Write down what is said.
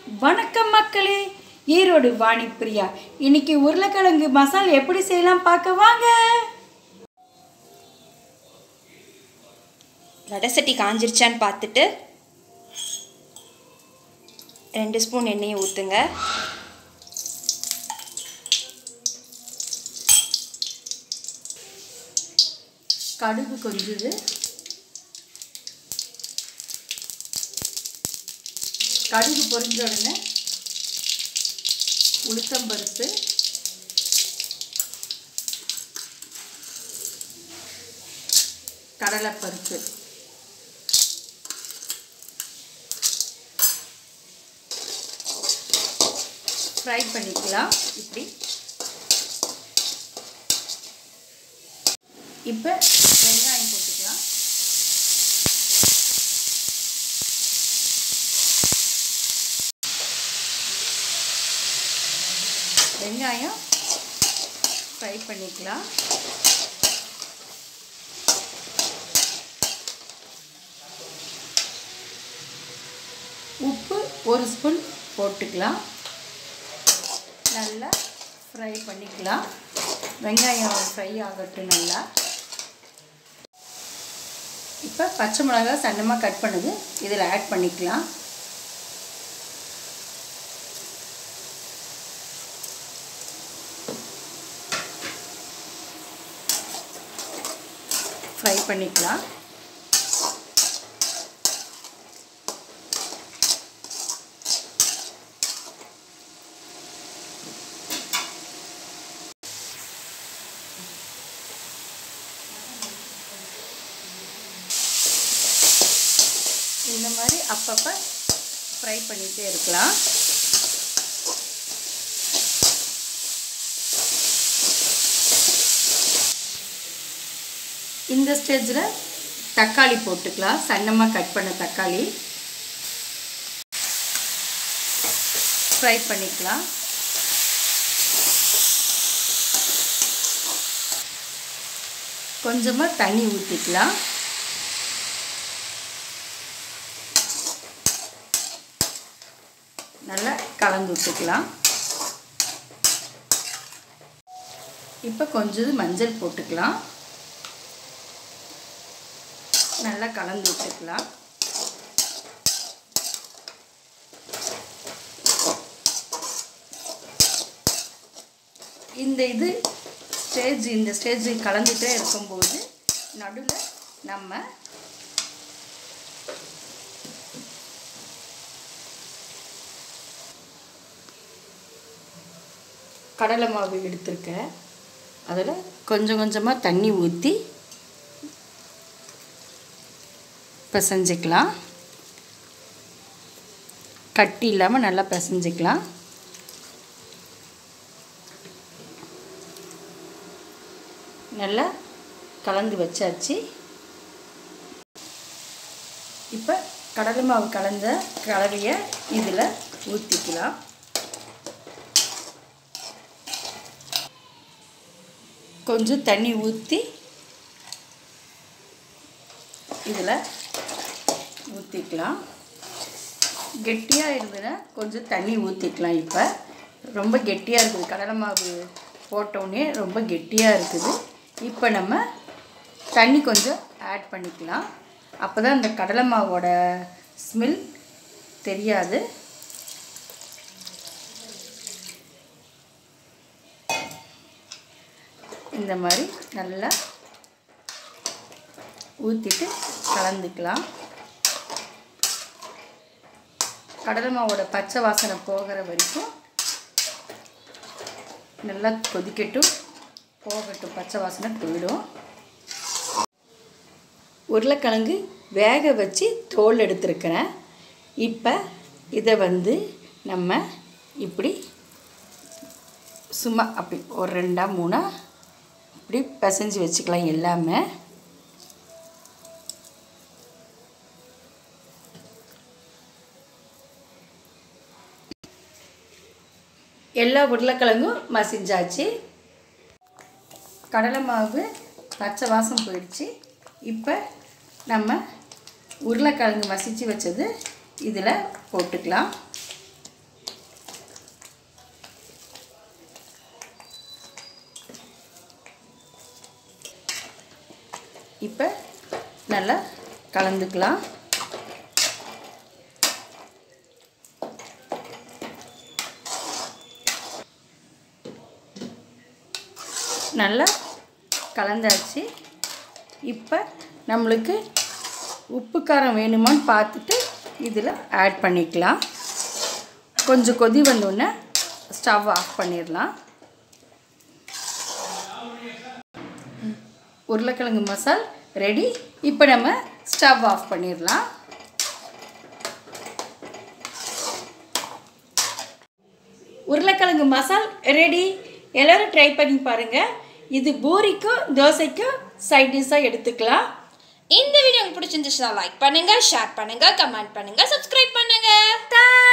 வணக்கம் மக்களே ஈரோடு வாணிப்பிரியா இன்னைக்கு உருளைக்கிழங்கு மசால் எப்படி செய்யலாம் பார்க்க வாங்க வடை சட்டி காஞ்சிருச்சான்னு பார்த்துட்டு ரெண்டு ஸ்பூன் எண்ணெயை ஊற்றுங்க கடுகு கொஞ்சுது கடுகு பொரிஞ்ச உடனே உளுத்தம்பருப்பு கடலைப்பருப்பு ஃப்ரை பண்ணிக்கலாம் இப்படி இப்போ வெங்காயம் போட்டுக்கலாம் வெங்காயம் ஃப்ரை பண்ணிக்கலாம் உப்பு ஒரு ஸ்பூன் போட்டுக்கலாம் நல்லா ஃப்ரை பண்ணிக்கலாம் வெங்காயம் ஃப்ரை ஆகட்டும் நல்லா இப்போ பச்சை மிளகா சன்னமாக கட் பண்ணுது இதில் ஆட் பண்ணிக்கலாம் ஃப்ரை பண்ணிக்கலாம் இந்த மாதிரி அப்பப்போ ஃப்ரை பண்ணிகிட்டே இருக்கலாம் இந்த ஸ்டேஜில் தக்காளி போட்டுக்கலாம் சன்னமாக கட் பண்ண தக்காளி ஃப்ரை பண்ணிக்கலாம் கொஞ்சமாக தண்ணி ஊற்றிக்கலாம் நல்லா கலந்து விட்டுக்கலாம் இப்போ கொஞ்சம் மஞ்சள் போட்டுக்கலாம் நல்லா கலந்து விட்டுக்கலாம் இந்த இது ஸ்டேஜ் இந்த ஸ்டேஜ் கலந்துகிட்டே இருக்கும்போது நடுவில் நம்ம கடலை மாவு எடுத்திருக்கேன் அதில் கொஞ்சம் கொஞ்சமாக தண்ணி ஊற்றி பிசைஞ்சிக்கலாம் கட்டி இல்லாமல் நல்லா பிசைஞ்சிக்கலாம் நல்லா கலந்து வச்சாச்சு இப்போ கடலை மாவு கலந்த கலவையை இதில் ஊற்றிக்கலாம் கொஞ்சம் தண்ணி ஊற்றி இதில் ஊற்றிக்கலாம் கெட்டியாக இருந்ததுன்னா கொஞ்சம் தண்ணி ஊற்றிக்கலாம் இப்போ ரொம்ப கெட்டியாக இருக்குது கடலை மாவு போட்டோடனே ரொம்ப கெட்டியாக இருக்குது இப்போ நம்ம தண்ணி கொஞ்சம் ஆட் பண்ணிக்கலாம் அப்போ தான் இந்த கடலை மாவோட ஸ்மெல் தெரியாது இந்த மாதிரி நல்லா ஊற்றிட்டு கலந்துக்கலாம் கடலை மாவோட பச்சை வாசனை போகிற வரைக்கும் நல்லா கொதிக்கட்டும் போகட்டும் பச்சை வாசனை போயிடும் உருளைக்கிழங்கு வேக வச்சு தோல் எடுத்துருக்கிறேன் இப்போ இதை வந்து நம்ம இப்படி சும்மா அப்படி ஒரு ரெண்டா மூணா இப்படி பிசைஞ்சு வச்சுக்கலாம் எல்லாமே எல்லா உருளைக்கிழங்கும் மசிஞ்சாச்சு கடலை மாவு பச்சை வாசம் போயிடுச்சு இப்போ நம்ம உருளைக்கிழங்கு மசிச்சு வச்சது இதில் போட்டுக்கலாம் இப்போ நல்லா கலந்துக்கலாம் நல்லா கலந்தாச்சு இப்போ நம்மளுக்கு உப்பு காரம் வேணுமான்னு பார்த்துட்டு இதில் ஆட் பண்ணிக்கலாம் கொஞ்சம் கொதி வந்தோடனே ஸ்டவ் ஆஃப் பண்ணிடலாம் உருளைக்கிழங்கு மசால் ரெடி இப்போ நம்ம ஸ்டவ் ஆஃப் பண்ணிடலாம் உருளைக்கிழங்கு மசால் ரெடி எல்லோரும் ட்ரை பண்ணி பாருங்கள் இது பூரிக்கும் தோசைக்கும் சைட் டிஷ்ஷாக எடுத்துக்கலாம் இந்த வீடியோ உங்களுக்கு பிடிச்சிருந்துச்சுன்னா லைக் பண்ணுங்க ஷேர் பண்ணுங்க கமெண்ட் பண்ணுங்க சப்ஸ்கிரைப் பண்ணுங்க தேங்க்ஸ்